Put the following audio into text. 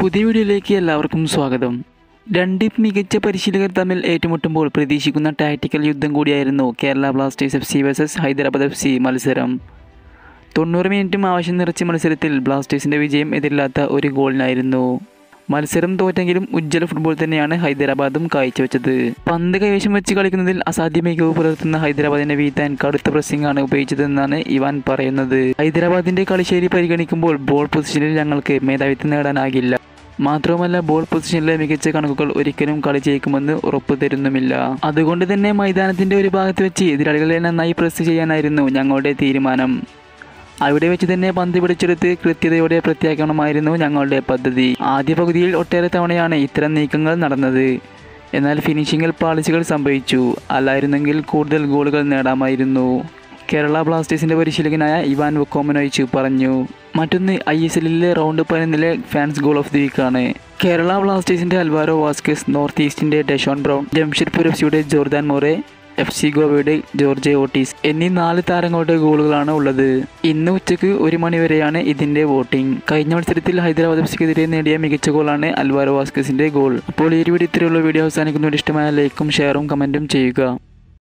പുതിയ വീഡിയോയിലേക്ക് എല്ലാവർക്കും സ്വാഗതം രണ്ട് മികച്ച പരിശീലകർ തമ്മിൽ ഏറ്റുമുട്ടുമ്പോൾ പ്രതീക്ഷിക്കുന്ന ടാക്ടിക്കൽ യുദ്ധം കൂടിയായിരുന്നു Kerala Blasters F C versus Hyderabad F C മത്സരം തൊണ്ണൂറ് മിനിറ്റും ആവശ്യം നിറച്ച മത്സരത്തിൽ ബ്ലാസ്റ്റേഴ്സിൻ്റെ വിജയം എതിരില്ലാത്ത ഒരു ഗോളിനായിരുന്നു മത്സരം തോറ്റെങ്കിലും ഉജ്ജ്വല ഫുട്ബോൾ തന്നെയാണ് ഹൈദരാബാദും കാഴ്ചവെച്ചത് പന്ത് കൈവശം വെച്ച് കളിക്കുന്നതിൽ അസാധ്യ മികവ് പുലർത്തുന്ന ഹൈദരാബാദിനെ വീഴ്ത്താൻ കടുത്ത പ്രസ്സിംഗ് ആണ് ഉപയോഗിച്ചതെന്നാണ് ഇവാൻ പറയുന്നത് ഹൈദരാബാദിന്റെ കളിശൈലി പരിഗണിക്കുമ്പോൾ ബോൾ പൊസിഷനിൽ ഞങ്ങൾക്ക് മേധാവിത്വം നേടാനാകില്ല മാത്രവുമല്ല ബോൾ പൊസിഷനിലെ മികച്ച കണക്കുകൾ ഒരിക്കലും കളി ജയിക്കുമെന്ന് ഉറപ്പു തരുന്നുമില്ല അതുകൊണ്ട് തന്നെ മൈതാനത്തിന്റെ ഒരു ഭാഗത്ത് വെച്ച് എതിരാളികളെ നന്നായി പ്രസ് ചെയ്യാനായിരുന്നു ഞങ്ങളുടെ തീരുമാനം അവിടെ വെച്ച് തന്നെ പന്ത് പിടിച്ചെടുത്ത് കൃത്യതയോടെ പ്രത്യാക്രമണമായിരുന്നു ഞങ്ങളുടെ പദ്ധതി ആദ്യ പകുതിയിൽ ഒട്ടേറെ തവണയാണ് ഇത്തരം നീക്കങ്ങൾ നടന്നത് എന്നാൽ ഫിനിഷിങ്ങിൽ പാളിച്ചകൾ സംഭവിച്ചു അല്ലായിരുന്നെങ്കിൽ കൂടുതൽ ഗോളുകൾ നേടാമായിരുന്നു കേരള ബ്ലാസ്റ്റേഴ്സിന്റെ പരിശീലകനായ ഇവാൻ വക്കോമനോയിച്ച് പറഞ്ഞു മറ്റൊന്ന് ഐ എസ് എല്ലിലെ റൗണ്ട് പതിനൊന്നിലെ ഫാൻസ് ഗോൾ ഓഫ് ദി വീക്കാണ് കേരള ബ്ലാസ്റ്റേഴ്സിന്റെ അൽവാരോ വാസ്കസ് നോർത്ത് ഈസ്റ്റിന്റെ ഡെഷോൺ ബ്രൗൺ ജംഷഡ്പൂർ എഫ് സിയുടെ ജോർദാൻ മോറെ എഫ് സി ഗോവയുടെ ജോർജ് ഓട്ടീസ് എന്നീ നാല് താരങ്ങളുടെ ഗോളുകളാണ് ഉള്ളത് ഇന്ന് ഉച്ചയ്ക്ക് ഒരു മണിവരെയാണ് ഇതിന്റെ വോട്ടിംഗ് കഴിഞ്ഞ മത്സരത്തിൽ ഹൈദരാബാദ് എഫ് സിക്കെതിരെ നേടിയ മികച്ച ഗോളാണ് അൽവാരോ വാസ്കസിന്റെ ഗോൾ അപ്പോൾ ഈ ഒരു വീഡിയോ ഇത്രയുള്ള വീഡിയോ അവസാനിക്കുന്നതിന് ഇഷ്ടമായ ലൈക്കും ഷെയറും കമന്റും ചെയ്യുക